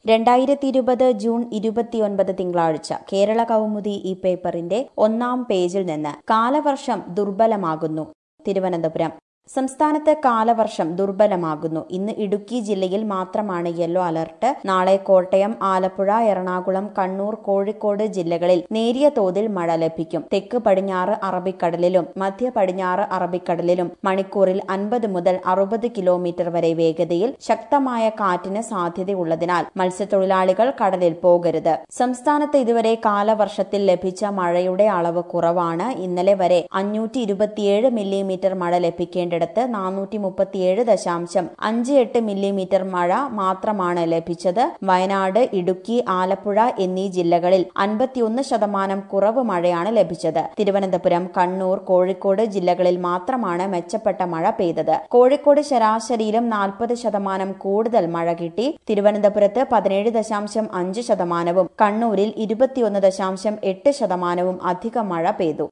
രണ്ടായിരത്തി ഇരുപത് ജൂൺ ഇരുപത്തിയൊൻപത് തിങ്കളാഴ്ച കേരള കൗമുദി ഈ പേപ്പറിന്റെ ഒന്നാം പേജിൽ നിന്ന് കാലവർഷം ദുർബലമാകുന്നു തിരുവനന്തപുരം സംസ്ഥാനത്ത് കാലവർഷം ദുർബലമാകുന്നു ഇന്ന് ഇടുക്കി ജില്ലയിൽ മാത്രമാണ് യെല്ലോ അലർട്ട് നാളെ കോട്ടയം ആലപ്പുഴ എറണാകുളം കണ്ണൂർ കോഴിക്കോട് ജില്ലകളിൽ നേരിയ തോതിൽ മഴ ലഭിക്കും തെക്ക് പടിഞ്ഞാറ് അറബിക്കടലിലും മധ്യ പടിഞ്ഞാറ് അറബിക്കടലിലും മണിക്കൂറിൽ അൻപത് മുതൽ അറുപത് കിലോമീറ്റർ വരെ വേഗതയിൽ ശക്തമായ കാറ്റിന് സാധ്യതയുള്ളതിനാൽ മത്സ്യത്തൊഴിലാളികൾ കടലിൽ പോകരുത് സംസ്ഥാനത്ത് ഇതുവരെ കാലവർഷത്തിൽ ലഭിച്ച മഴയുടെ അളവ് കുറവാണ് ഇന്നലെ വരെ അഞ്ഞൂറ്റി ഇരുപത്തിയേഴ് മില്ലിമീറ്റർ മഴ ലഭിക്കേണ്ടത് വേണ്ടിടത്ത് നാനൂറ്റി മുപ്പത്തിയേഴ് ദശാംശം അഞ്ച് എട്ട് മില്ലിമീറ്റർ മഴ മാത്രമാണ് ലഭിച്ചത് വയനാട് ഇടുക്കി ആലപ്പുഴ എന്നീ ജില്ലകളിൽ അൻപത്തിയൊന്ന് ശതമാനം കുറവ് മഴയാണ് ലഭിച്ചത് തിരുവനന്തപുരം കണ്ണൂർ കോഴിക്കോട് ജില്ലകളിൽ മാത്രമാണ് മെച്ചപ്പെട്ട മഴ പെയ്തത് കോഴിക്കോട് ശരാശരിയിലും നാൽപ്പത് ശതമാനം കൂടുതൽ മഴ കിട്ടി തിരുവനന്തപുരത്ത് പതിനേഴ് ദശാംശം അഞ്ച് ശതമാനവും കണ്ണൂരിൽ ഇരുപത്തിയൊന്ന് ദശാംശം എട്ട് ശതമാനവും അധിക മഴ പെയ്തു